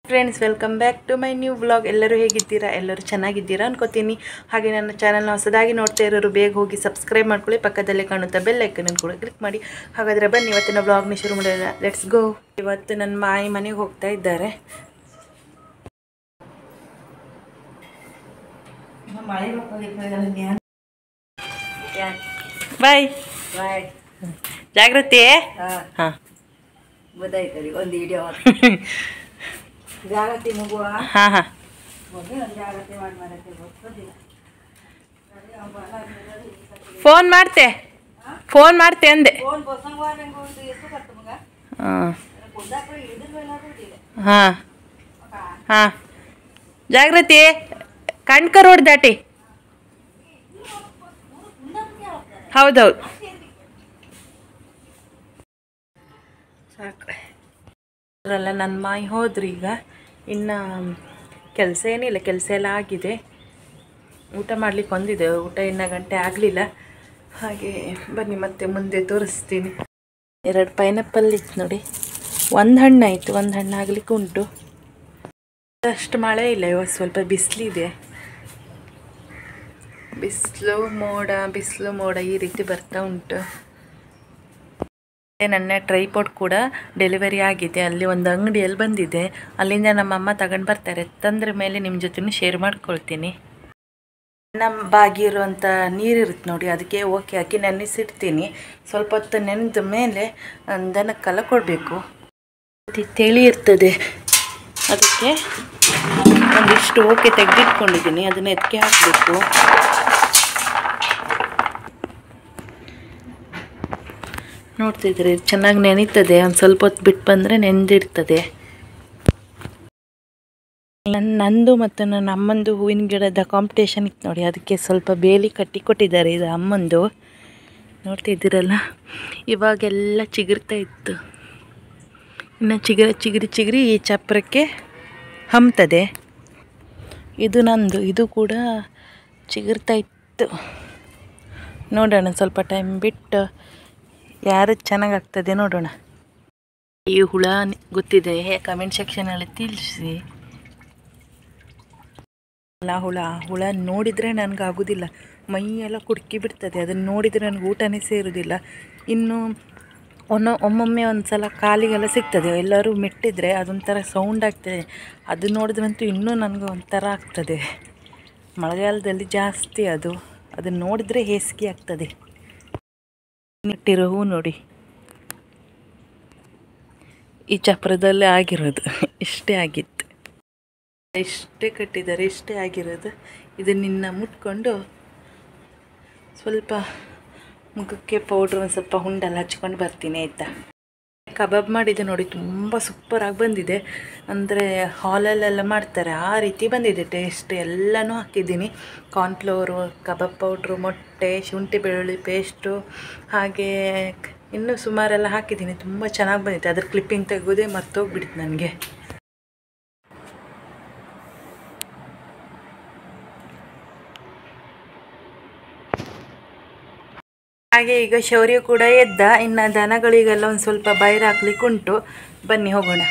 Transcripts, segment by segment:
friends welcome back to my new blog ಎಲ್ಲರೂ ಹೇಗಿದ್ದೀರಾ ಎಲ್ಲರೂ ಚೆನ್ನಾಗಿದ್ದೀರಾ ಅನ್ಕೋತೀನಿ ಹಾಗೆ ನನ್ನ ಚಾನಲ್ನ ಹೊಸದಾಗಿ ನೋಡ್ತಾ ಇರೋರು ಬೇಗ ಹೋಗಿ ಸಬ್ಸ್ಕ್ರೈಬ್ ಮಾಡ್ಕೊಳ್ಳಿ ಪಕ್ಕದಲ್ಲೇ ಕಾಣುತ್ತಾ ಬೆಲ್ ಐಕನ್ ಕೂಡ ಕ್ಲಿಕ್ ಮಾಡಿ ಹಾಗಾದರೆ ಬನ್ನಿ ಇವತ್ತಿನ ಬ್ಲಾಗ್ನ ಶುರು ಮಾಡೋಣ ಲೆಟ್ಸ್ ಗೋ ಇವತ್ತು ನನ್ನ ಮಾಯಿ ಮನೆಗೆ ಹೋಗ್ತಾ ಇದ್ದಾರೆ ಬಾಯ್ ಬಾಯ್ ಜಾಗ್ರತೆ ಹಾಂ ಹಾಂ ಗೊತ್ತಾಯ್ತದೆ ಒಂದು ವಿಡಿಯೋ ಜಾಗೃತಿ ಮಗುವ ಹಾಂ ಹಾಂ ಮಗು ಒಂದು ಜಾಗೃತಿ ಮಾಡಿ ಮಾಡಕ್ಕೆ ಗೊತ್ತಿಲ್ಲ ಫೋನ್ ಮಾಡ್ತೆ ಫೋನ್ ಮಾಡ್ತೆ ಅಂದೆ ಫೋನ್ ಬಸಂಗವಾದಂಗೆ ಒಂದು ಎಷ್ಟು ಕಟ್ಟು ಮಗ ಹಾಂ ಕುದ್ದಾಪುರ ಇದ್ರ ಮೇಲೆ ಆಗೋದಿಲ್ಲ ಹಾಂ ಹಾಂ ಜಾಗೃತಿ ಕಣ್ಕ ರೋಡ್ ದಾಟಿ ಹೌದೌದು ಸಾಕು ಅದರಲ್ಲ ನನ್ನ ಮಾಯಿ ಹೋದ್ರು ಈಗ ಇನ್ನು ಕೆಲಸ ಏನಿಲ್ಲ ಕೆಲಸ ಎಲ್ಲ ಆಗಿದೆ ಊಟ ಮಾಡ್ಲಿಕ್ಕೆ ಒಂದಿದೆ ಊಟ ಇನ್ನು ಗಂಟೆ ಆಗಲಿಲ್ಲ ಹಾಗೆ ಬನ್ನಿ ಮತ್ತೆ ಮುಂದೆ ತೋರಿಸ್ತೀನಿ ಎರಡು ಪೈನಾಪಲ್ ಇತ್ತು ನೋಡಿ ಒಂದು ಹಣ್ಣು ಆಯಿತು ಒಂದು ಹಣ್ಣು ಆಗ್ಲಿಕ್ಕೆ ಉಂಟು ಅಷ್ಟು ಮಳೆ ಇಲ್ಲ ಇವತ್ತು ಸ್ವಲ್ಪ ಬಿಸಿಲಿದೆ ಬಿಸಿಲು ಮೋಡ ಬಿಸಿಲು ಮೋಡ ಈ ರೀತಿ ಬರ್ತಾ ಉಂಟು ಮತ್ತೆ ನನ್ನ ಟ್ರೈಪಾಡ್ ಕೂಡ ಡೆಲಿವರಿ ಆಗಿದೆ ಅಲ್ಲಿ ಒಂದು ಅಂಗಡಿಯಲ್ಲಿ ಬಂದಿದೆ ಅಲ್ಲಿಂದ ನಮ್ಮಮ್ಮ ತಗೊಂಡು ಬರ್ತಾರೆ ತಂದ್ರ ಮೇಲೆ ನಿಮ್ಮ ಜೊತೆ ಶೇರ್ ಮಾಡ್ಕೊಳ್ತೀನಿ ನಮ್ಮ ಬಾಗಿ ಇರುವಂಥ ನೀರಿರುತ್ತೆ ನೋಡಿ ಅದಕ್ಕೆ ಓಕೆ ಹಾಕಿ ನೆನೆಸಿಡ್ತೀನಿ ಸ್ವಲ್ಪ ಹೊತ್ತು ನೆನೆದ ಮೇಲೆ ದನಕ್ಕೆಲ್ಲ ಕೊಡಬೇಕು ತಿಳಿ ಇರ್ತದೆ ಅದಕ್ಕೆ ಒಂದಿಷ್ಟು ಓಕೆ ತೆಗೆದಿಟ್ಕೊಂಡಿದ್ದೀನಿ ಅದನ್ನ ಎದಕ್ಕೆ ಹಾಕಬೇಕು ನೋಡ್ತಿದ್ರೆ ಚೆನ್ನಾಗಿ ನೆನೀತದೆ ಒಂದು ಸ್ವಲ್ಪ ಹೊತ್ತು ಬಿಟ್ಟು ಬಂದರೆ ನೆಂದಿರ್ತದೆ ನನ್ನ ನಂದು ಮತ್ತು ನನ್ನ ಅಮ್ಮಂದು ಹೂವಿನ ಗಿಡದ ಕಾಂಪಿಟೇಷನ್ ಇತ್ತು ನೋಡಿ ಅದಕ್ಕೆ ಸ್ವಲ್ಪ ಬೇಲಿ ಕಟ್ಟಿ ಕೊಟ್ಟಿದ್ದಾರೆ ಇದು ಅಮ್ಮಂದು ನೋಡ್ತಿದ್ದೀರಲ್ಲ ಇವಾಗೆಲ್ಲ ಚಿಗುರ್ತಾ ಇತ್ತು ಇನ್ನು ಚಿಗುರಿ ಚಿಗುರಿ ಚಿಗುರಿ ಈ ಚಪ್ರಕ್ಕೆ ಹಮ್ತದೆ ಇದು ನಂದು ಇದು ಕೂಡ ಚಿಗುರ್ತಾ ಇತ್ತು ನೋಡೋಣ ಸ್ವಲ್ಪ ಟೈಮ್ ಬಿಟ್ಟು ಯಾರು ಚೆನ್ನಾಗಾಗ್ತದೆ ನೋಡೋಣ ಈ ಹುಳ ನಿ- ಗೊತ್ತಿದೆ ಕಮೆಂಟ್ ಸೆಕ್ಷನಲ್ಲಿ ತಿಳಿಸಿ ಅಲ್ಲ ಹುಳ ಆ ಹುಳ ನೋಡಿದರೆ ನನಗೆ ಆಗೋದಿಲ್ಲ ಮೈಯೆಲ್ಲ ಕುಡ್ಕಿ ಬಿಡ್ತದೆ ಅದನ್ನು ನೋಡಿದರೆ ನನಗೆ ಊಟನೇ ಸೇರೋದಿಲ್ಲ ಇನ್ನು ಒನ್ನೊ ಒಮ್ಮೊಮ್ಮೆ ಒಂದು ಸಲ ಕಾಲಿಗೆಲ್ಲ ಸಿಗ್ತದೆ ಎಲ್ಲರೂ ಮೆಟ್ಟಿದ್ರೆ ಅದೊಂಥರ ಸೌಂಡ್ ಆಗ್ತದೆ ಅದು ನೋಡಿದ್ರಂತೂ ಇನ್ನೂ ನನಗೆ ಒಂಥರ ಆಗ್ತದೆ ಮಳೆಗಾಲದಲ್ಲಿ ಜಾಸ್ತಿ ಅದು ಅದನ್ನು ನೋಡಿದರೆ ಹೇಸಿಗೆ ಆಗ್ತದೆ ನೆಟ್ಟಿರೋ ಹೂ ನೋಡಿ ಈ ಚಪ್ರದಲ್ಲೇ ಆಗಿರೋದು ಇಷ್ಟೇ ಆಗಿತ್ತು ಇಷ್ಟೇ ಕಟ್ಟಿದ್ದಾರೆ ಇಷ್ಟೇ ಆಗಿರೋದು ಇದು ನಿನ್ನ ಮುಟ್ಕೊಂಡು ಸ್ವಲ್ಪ ಮುಖಕ್ಕೆ ಪೌಡ್ರ್ ಒಂದು ಸ್ವಲ್ಪ ಹುಂಡೆಲ್ಲ ಹಚ್ಕೊಂಡು ಬರ್ತೀನಿ ಆಯಿತಾ ಕಬಾಬ್ ಮಾಡಿದೆ ನೋಡಿ ತುಂಬ ಸೂಪರಾಗಿ ಬಂದಿದೆ ಅಂದರೆ ಹಾಲಲ್ಲೆಲ್ಲ ಮಾಡ್ತಾರೆ ಆ ರೀತಿ ಬಂದಿದೆ ಟೇಸ್ಟ್ ಎಲ್ಲನೂ ಹಾಕಿದ್ದೀನಿ ಕಾರ್ನ್ಫ್ಲೋರು ಕಬಾಬ್ ಪೌಡ್ರು ಮೊಟ್ಟೆ ಶುಂಠಿ ಬೆಳ್ಳುಳ್ಳಿ ಪೇಸ್ಟು ಹಾಗೆ ಕ್- ಇನ್ನೂ ಸುಮಾರೆಲ್ಲ ಹಾಕಿದ್ದೀನಿ ತುಂಬ ಚೆನ್ನಾಗಿ ಬಂದಿದೆ ಅದ್ರ ಕ್ಲಿಪ್ಪಿಂಗ್ ತೆಗೆಯೋದೇ ಮರ್ತೋಗ್ಬಿಡ್ತು ನನಗೆ ಹಾಗೆ ಈಗ ಶೌರ್ಯ ಕೂಡ ಎದ್ದ ಇನ್ನು ದನಗಳಿಗೆಲ್ಲ ಒಂದು ಸ್ವಲ್ಪ ಬೈರ್ ಹಾಕ್ಲಿಕ್ಕೆ ಉಂಟು ಬನ್ನಿ ಹೋಗೋಣ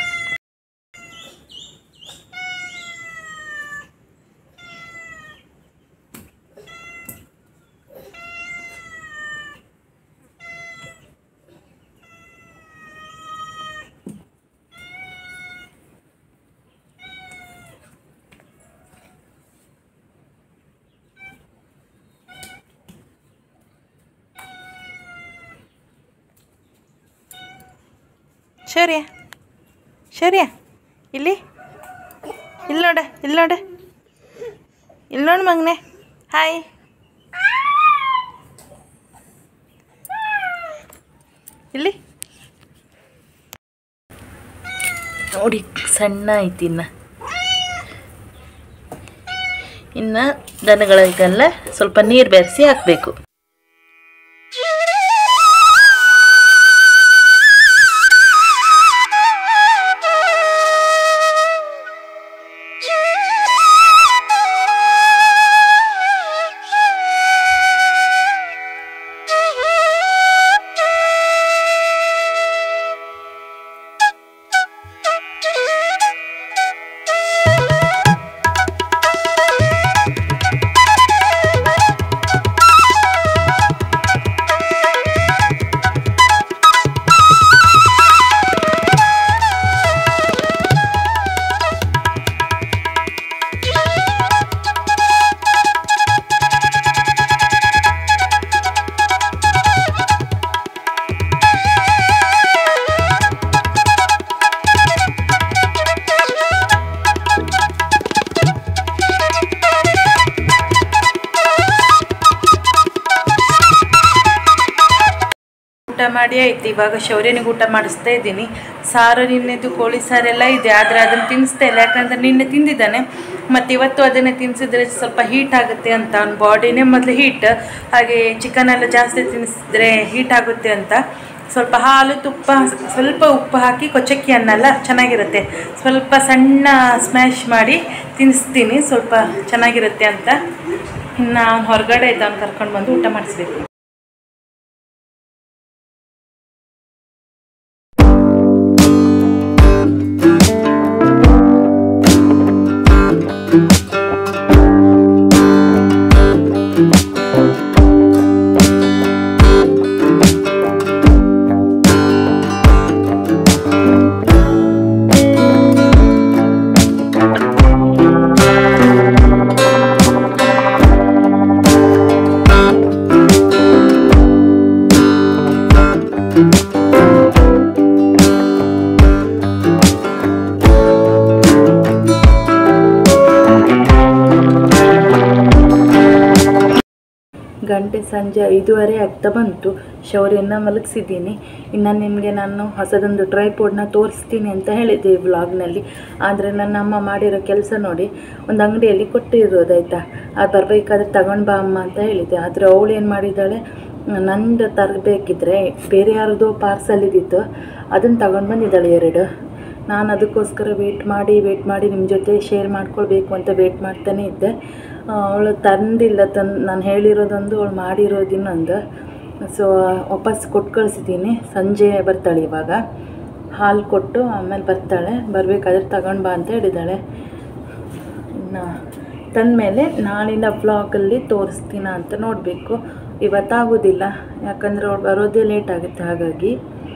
ಶೌರ್ಯ ಶೌರ್ಯ ಇಲ್ಲಿ ಇಲ್ಲಿ ನೋಡ ಇಲ್ಲಿ ನೋಡ ಇಲ್ಲಿ ನೋಡು ಮಗನೆ ಹಾಯ್ ಇಲ್ಲಿ ನೋಡಿ ಸಣ್ಣ ಐತಿ ಇನ್ನು ಇನ್ನು ದನಗಳಿಗೆಲ್ಲ ಸ್ವಲ್ಪ ನೀರು ಬೆರೆಸಿ ಹಾಕಬೇಕು ಊಟ ಮಾಡಿ ಆಯ್ತು ಇವಾಗ ಶೌರ್ಯನಿಗೆ ಊಟ ಮಾಡಿಸ್ತಾ ಇದ್ದೀನಿ ಸಾರು ನಿನ್ನೆದು ಕೋಳಿ ಸಾರೆಲ್ಲ ಇದೆ ಆದರೆ ಅದನ್ನು ತಿನ್ನಿಸ್ತಾ ಇಲ್ಲ ಯಾಕಂದರೆ ನಿನ್ನೆ ತಿಂದಿದ್ದಾನೆ ಮತ್ತು ಇವತ್ತು ಅದನ್ನೇ ತಿನ್ನಿಸಿದ್ರೆ ಸ್ವಲ್ಪ ಹೀಟ್ ಆಗುತ್ತೆ ಅಂತ ಅವ್ನ ಬಾಡಿನೇ ಮೊದಲು ಹೀಟ್ ಹಾಗೆ ಚಿಕನ್ ಎಲ್ಲ ಜಾಸ್ತಿ ತಿನ್ನಿಸಿದ್ರೆ ಹೀಟ್ ಆಗುತ್ತೆ ಅಂತ ಸ್ವಲ್ಪ ಹಾಲು ತುಪ್ಪ ಸ್ವಲ್ಪ ಉಪ್ಪು ಹಾಕಿ ಕೊಚ್ಚಕ್ಕಿ ಅನ್ನಲ್ಲ ಚೆನ್ನಾಗಿರುತ್ತೆ ಸ್ವಲ್ಪ ಸಣ್ಣ ಸ್ಮ್ಯಾಶ್ ಮಾಡಿ ತಿನ್ನಿಸ್ತೀನಿ ಸ್ವಲ್ಪ ಚೆನ್ನಾಗಿರುತ್ತೆ ಅಂತ ಇನ್ನು ಅವ್ನು ಹೊರಗಡೆ ಇದ್ದ ಅವ್ನು ಕರ್ಕೊಂಡು ಬಂದು ಊಟ ಮಾಡಿಸ್ಬೇಕು ಗಂಟೆ ಸಂಜೆ ಐದೂವರೆ ಆಗ್ತಾ ಬಂತು ಶೌರ್ಯನ ಮಲಗಿಸಿದ್ದೀನಿ ಇನ್ನು ನಿಮಗೆ ನಾನು ಹೊಸದೊಂದು ಟ್ರೈಪೋಡ್ನ ತೋರಿಸ್ತೀನಿ ಅಂತ ಹೇಳಿದ್ದೆ ಈ ವ್ಲಾಗ್ನಲ್ಲಿ ಆದರೆ ನನ್ನ ಅಮ್ಮ ಮಾಡಿರೋ ಕೆಲಸ ನೋಡಿ ಒಂದು ಅಂಗಡಿಯಲ್ಲಿ ಕೊಟ್ಟಿರೋದಾಯ್ತಾ ಅದು ಬರಬೇಕಾದ್ರೆ ತಗೊಂಡು ಬಾ ಅಮ್ಮ ಅಂತ ಹೇಳಿದ್ದೆ ಆದರೆ ಅವಳು ಏನು ಮಾಡಿದ್ದಾಳೆ ನಂದು ತರಬೇಕಿದ್ರೆ ಬೇರೆ ಯಾರದೋ ಪಾರ್ಸಲ್ ಇದ್ದಿತ್ತು ಅದನ್ನು ತಗೊಂಡು ಬಂದಿದ್ದಾಳೆ ಎರಡು ನಾನು ಅದಕ್ಕೋಸ್ಕರ ವೆಯ್ಟ್ ಮಾಡಿ ವೆಯ್ಟ್ ಮಾಡಿ ನಿಮ್ಮ ಜೊತೆ ಶೇರ್ ಮಾಡ್ಕೊಳ್ಬೇಕು ಅಂತ ವೆಯ್ಟ್ ಮಾಡ್ತಾನೆ ಇದ್ದೆ ಅವಳು ತಂದಿಲ್ಲ ತಂದು ನಾನು ಹೇಳಿರೋದೊಂದು ಅವಳು ಮಾಡಿರೋದು ಇನ್ನೊಂದು ಸೊ ವಾಪಸ್ ಕೊಟ್ಟು ಕಳಿಸಿದ್ದೀನಿ ಸಂಜೆ ಬರ್ತಾಳೆ ಇವಾಗ ಹಾಲು ಕೊಟ್ಟು ಆಮೇಲೆ ಬರ್ತಾಳೆ ಬರಬೇಕಾದ್ರೆ ತಗೊಂಡು ಬಾ ಅಂತ ಹೇಳಿದ್ದಾಳೆ ಇನ್ನು ತಂದಮೇಲೆ ನಾಳಿನ ವ್ಲಾಗಲ್ಲಿ ತೋರಿಸ್ತೀನ ಅಂತ ನೋಡಬೇಕು ಇವತ್ತಾಗೋದಿಲ್ಲ ಯಾಕಂದರೆ ಅವಳು ಬರೋದೇ ಲೇಟ್ ಆಗುತ್ತೆ ಹಾಗಾಗಿ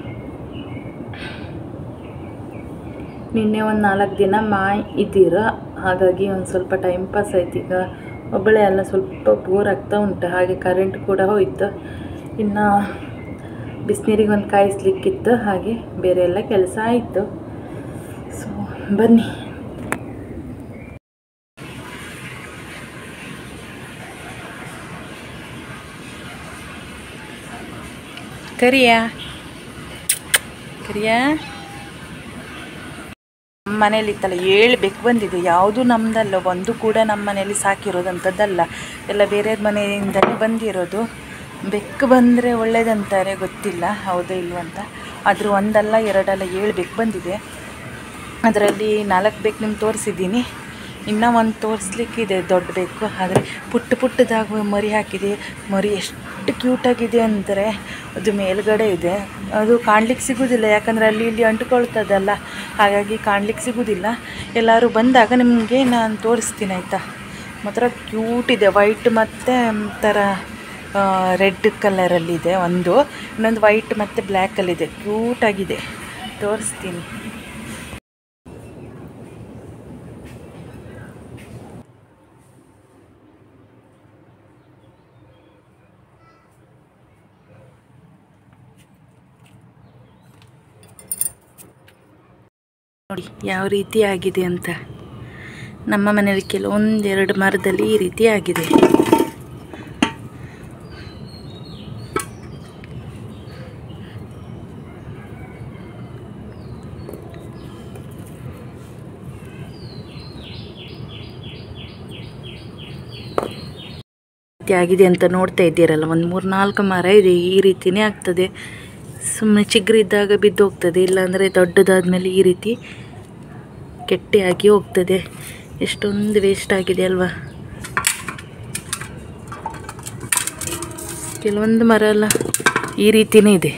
ನಿನ್ನೆ ಒಂದು ನಾಲ್ಕು ದಿನ ಮಾಯ್ ಇದ್ದೀರ ಹಾಗಾಗಿ ಒಂದು ಸ್ವಲ್ಪ ಟೈಮ್ ಪಾಸ್ ಆಯ್ತು ಈಗ ಒಬ್ಬಳೇ ಎಲ್ಲ ಸ್ವಲ್ಪ ಬೋರ್ ಆಗ್ತಾ ಉಂಟು ಹಾಗೆ ಕರೆಂಟ್ ಕೂಡ ಹೋಯ್ತು ಇನ್ನು ಬಿಸಿನೀರಿಗೆ ಒಂದು ಕಾಯಿಸ್ಲಿಕ್ಕಿತ್ತು ಹಾಗೆ ಬೇರೆ ಎಲ್ಲ ಕೆಲಸ ಆಯಿತು ಸೊ ಬನ್ನಿ ಕರಿಯಾ ಕರಿಯಾ ನಮ್ಮ ಮನೇಲಿ ಇತ್ತಲ್ಲ ಏಳು ಬೆಕ್ಕು ಬಂದಿದೆ ಯಾವುದು ನಮ್ಮದಲ್ಲ ಒಂದು ಕೂಡ ನಮ್ಮ ಮನೇಲಿ ಸಾಕಿರೋದಂಥದ್ದಲ್ಲ ಎಲ್ಲ ಬೇರೆ ಮನೆಯಿಂದಲೇ ಬಂದಿರೋದು ಬೆಕ್ಕು ಬಂದರೆ ಒಳ್ಳೇದಂತಾರೆ ಗೊತ್ತಿಲ್ಲ ಹೌದೋ ಇಲ್ವೋ ಅಂತ ಆದರೂ ಒಂದಲ್ಲ ಎರಡಲ್ಲ ಏಳು ಬೆಕ್ಕು ಬಂದಿದೆ ಅದರಲ್ಲಿ ನಾಲ್ಕು ಬೇಕು ನಿಮ್ಗೆ ತೋರಿಸಿದ್ದೀನಿ ಇನ್ನೂ ಒಂದು ತೋರಿಸ್ಲಿಕ್ಕಿದೆ ದೊಡ್ಡ ಬೇಕು ಆದರೆ ಪುಟ್ಟ ಪುಟ್ಟದಾಗ ಮರಿ ಹಾಕಿದೆ ಮರಿ ಎಷ್ಟು ಕ್ಯೂಟಾಗಿದೆ ಅಂದರೆ ಅದು ಮೇಲ್ಗಡೆ ಇದೆ ಅದು ಕಾಣ್ಲಿಕ್ಕೆ ಸಿಗೋದಿಲ್ಲ ಯಾಕಂದರೆ ಅಲ್ಲಿ ಇಲ್ಲಿ ಅಂಟುಕೊಳ್ತದಲ್ಲ ಹಾಗಾಗಿ ಕಾಣ್ಲಿಕ್ಕೆ ಸಿಗೋದಿಲ್ಲ ಎಲ್ಲರೂ ಬಂದಾಗ ನಿಮಗೆ ನಾನು ತೋರಿಸ್ತೀನಿ ಆಯಿತಾ ಮಾತ್ರ ಕ್ಯೂಟ್ ಇದೆ ವೈಟ್ ಮತ್ತು ಥರ ರೆಡ್ ಕಲರಲ್ಲಿದೆ ಒಂದು ಇನ್ನೊಂದು ವೈಟ್ ಮತ್ತು ಬ್ಲ್ಯಾಕಲ್ಲಿದೆ ಕ್ಯೂಟಾಗಿದೆ ತೋರಿಸ್ತೀನಿ ನೋಡಿ ಯಾವ ರೀತಿ ಆಗಿದೆ ಅಂತ ನಮ್ಮ ಮನೆಯಲ್ಲಿ ಕೆಲವೊಂದೆರಡು ಮರದಲ್ಲಿ ಈ ರೀತಿ ಆಗಿದೆ ರೀತಿ ಆಗಿದೆ ಅಂತ ನೋಡ್ತಾ ಇದ್ದೀರಲ್ಲ ಒಂದು ಮೂರು ನಾಲ್ಕು ಮರ ಇದೆ ಈ ರೀತಿನೇ ಆಗ್ತದೆ ಸುಮ್ಮನೆ ಚಿಗುರಿದ್ದಾಗ ಬಿದ್ದು ಹೋಗ್ತದೆ ಇಲ್ಲಾಂದರೆ ದೊಡ್ಡದಾದ್ಮೇಲೆ ಈ ರೀತಿ ಕೆಟ್ಟಿಯಾಗಿ ಹೋಗ್ತದೆ ಎಷ್ಟೊಂದು ವೇಸ್ಟ್ ಆಗಿದೆ ಅಲ್ವಾ ಕೆಲವೊಂದು ಮರ ಎಲ್ಲ ಈ ರೀತಿನೇ ಇದೆ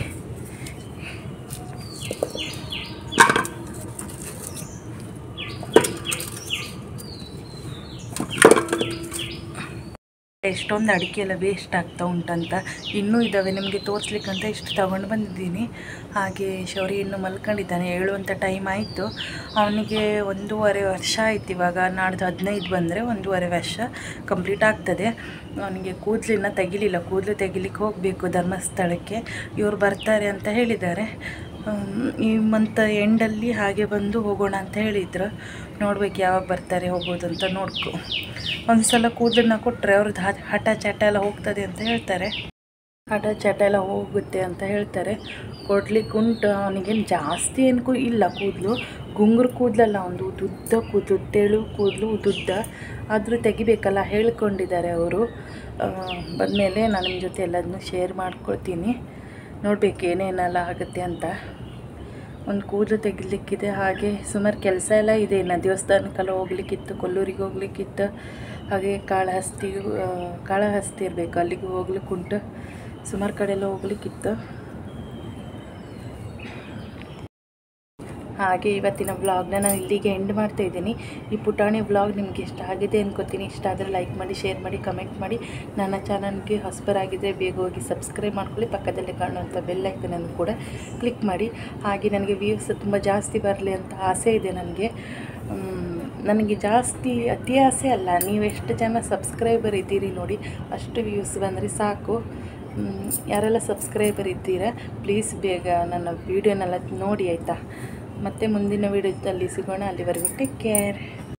ಎಷ್ಟೊಂದು ಅಡಿಕೆ ಎಲ್ಲ ವೇಸ್ಟ್ ಆಗ್ತಾ ಉಂಟಂತ ಇನ್ನೂ ಇದ್ದಾವೆ ನಿಮಗೆ ತೋರಿಸ್ಲಿಕ್ಕಂತ ಇಷ್ಟು ತಗೊಂಡು ಬಂದಿದ್ದೀನಿ ಹಾಗೆ ಶೌರಿ ಇನ್ನು ಮಲ್ಕೊಂಡಿದ್ದಾನೆ ಹೇಳುವಂಥ ಟೈಮ್ ಆಯಿತು ಅವನಿಗೆ ಒಂದೂವರೆ ವರ್ಷ ಆಯ್ತು ಇವಾಗ ನಾಡ್ದು ಹದಿನೈದು ಬಂದರೆ ಒಂದೂವರೆ ವರ್ಷ ಕಂಪ್ಲೀಟ್ ಆಗ್ತದೆ ಅವನಿಗೆ ಕೂದಲಿನ ತೆಗಿಲಿಲ್ಲ ಕೂದಲು ತೆಗಿಲಿಕ್ಕೆ ಹೋಗಬೇಕು ಧರ್ಮಸ್ಥಳಕ್ಕೆ ಇವರು ಬರ್ತಾರೆ ಅಂತ ಹೇಳಿದ್ದಾರೆ ಹ್ಮ್, ಈ ಮಂತ್ ಎಂಡಲ್ಲಿ ಹಾಗೆ ಬಂದು ಹೋಗೋಣ ಅಂತ ಹೇಳಿದ್ರು ನೋಡ್ಬೇಕು ಯಾವಾಗ ಬರ್ತಾರೆ ಹೋಗೋದು ಅಂತ ನೋಡ್ಕೊ ಒಂದು ಸಲ ಕೂದಲನ್ನ ಕೊಟ್ಟರೆ ಅವ್ರದ್ದು ಹಠ ಚಟ ಎಲ್ಲ ಹೋಗ್ತದೆ ಅಂತ ಹೇಳ್ತಾರೆ ಹಠ ಚಟ ಎಲ್ಲ ಹೋಗುತ್ತೆ ಅಂತ ಹೇಳ್ತಾರೆ ಕೊಡ್ಲಿಕ್ಕೆ ಉಂಟು ಅವನಿಗೇನು ಜಾಸ್ತಿ ಏನು ಕೂ ಇಲ್ಲ ಕೂದಲು ಗುಂಗುರು ಕೂದಲಲ್ಲ ಒಂದು ಉದ್ದುದ್ದ ಕೂದಲು ತೆಳು ಕೂದಲು ಉದ್ದುದ್ದ ಆದರೂ ತೆಗಿಬೇಕಲ್ಲ ಹೇಳ್ಕೊಂಡಿದ್ದಾರೆ ಅವರು ಬಂದಮೇಲೆ ನಾನು ನಿಮ್ಮ ಜೊತೆ ಎಲ್ಲದನ್ನೂ ಶೇರ್ ಮಾಡ್ಕೊಳ್ತೀನಿ ನೋಡ್ಬೇಕು ಏನೇನೆಲ್ಲ ಆಗುತ್ತೆ ಅಂತ ಒಂದು ಕೂದಲು ತೆಗಿಲಿಕ್ಕಿದೆ ಹಾಗೆ ಸುಮಾರು ಕೆಲಸ ಎಲ್ಲ ಇದೆ ಇನ್ನು ದೇವಸ್ಥಾನಕ್ಕೆಲ್ಲ ಹೋಗ್ಲಿಕ್ಕಿತ್ತು ಕೊಲ್ಲೂರಿಗೆ ಹೋಗ್ಲಿಕ್ಕಿತ್ತು ಹಾಗೆ ಕಾಳಹಸ್ತಿ ಆ, ಕಾಳಹಸ್ತಿ ಇರಬೇಕು ಅಲ್ಲಿಗೆ ಹೋಗ್ಲಿಕ್ಕೆ ಉಂಟು ಸುಮಾರು ಕಡೆ ಎಲ್ಲ ಹೋಗ್ಲಿಕ್ಕಿತ್ತು ಹಾಗೆ ಇವತ್ತಿನ ವ್ಲಾಗ್ನ ನಾನು ಇಲ್ಲಿಗೆ ಎಂಡ್ ಮಾಡ್ತಾ ಇದ್ದೀನಿ ಈ ಪುಟಾಣಿ ವ್ಲಾಗ್ ನಿಮಗೆ ಇಷ್ಟ ಆಗಿದೆ ಅನ್ಕೋತೀನಿ ಇಷ್ಟ ಆದರೆ ಲೈಕ್ ಮಾಡಿ ಶೇರ್ ಮಾಡಿ ಕಮೆಂಟ್ ಮಾಡಿ ನನ್ನ ಚಾನಲ್ಗೆ ಹೊಸಬರಾಗಿದ್ದರೆ ಬೇಗ ಹೋಗಿ ಸಬ್ಸ್ಕ್ರೈಬ್ ಮಾಡ್ಕೊಳ್ಳಿ ಪಕ್ಕದಲ್ಲೇ ಕಾಣುವಂಥ ಬೆಲ್ ಐಕನನ್ನು ಕೂಡ ಕ್ಲಿಕ್ ಮಾಡಿ ಹಾಗೆ ನನಗೆ ವ್ಯೂಸ್ ತುಂಬ ಜಾಸ್ತಿ ಬರಲಿ ಅಂತ ಆಸೆ ಇದೆ ನನಗೆ ಮ್, ನನಗೆ ಜಾಸ್ತಿ ಅತಿ ಆಸೆ ಅಲ್ಲ ನೀವು ಎಷ್ಟು ಜನ ಸಬ್ಸ್ಕ್ರೈಬರ್ ಇದ್ದೀರಿ ನೋಡಿ ಅಷ್ಟು ವ್ಯೂಸ್ ಬಂದರೆ ಸಾಕು ಮ್, ಯಾರೆಲ್ಲ ಸಬ್ಸ್ಕ್ರೈಬರ್ ಇದ್ದೀರಾ ಪ್ಲೀಸ್ ಬೇಗ ನನ್ನ ವೀಡಿಯೋನೆಲ್ಲ ನೋಡಿ ಆಯಿತಾ ಮತ್ತೆ ಮುಂದಿನ ವೀಡಿಯೋದಲ್ಲಿ ಸಿಗೋಣ ಅಲ್ಲಿವರೆಗೂ ಟೇಕ್ ಕೇರ್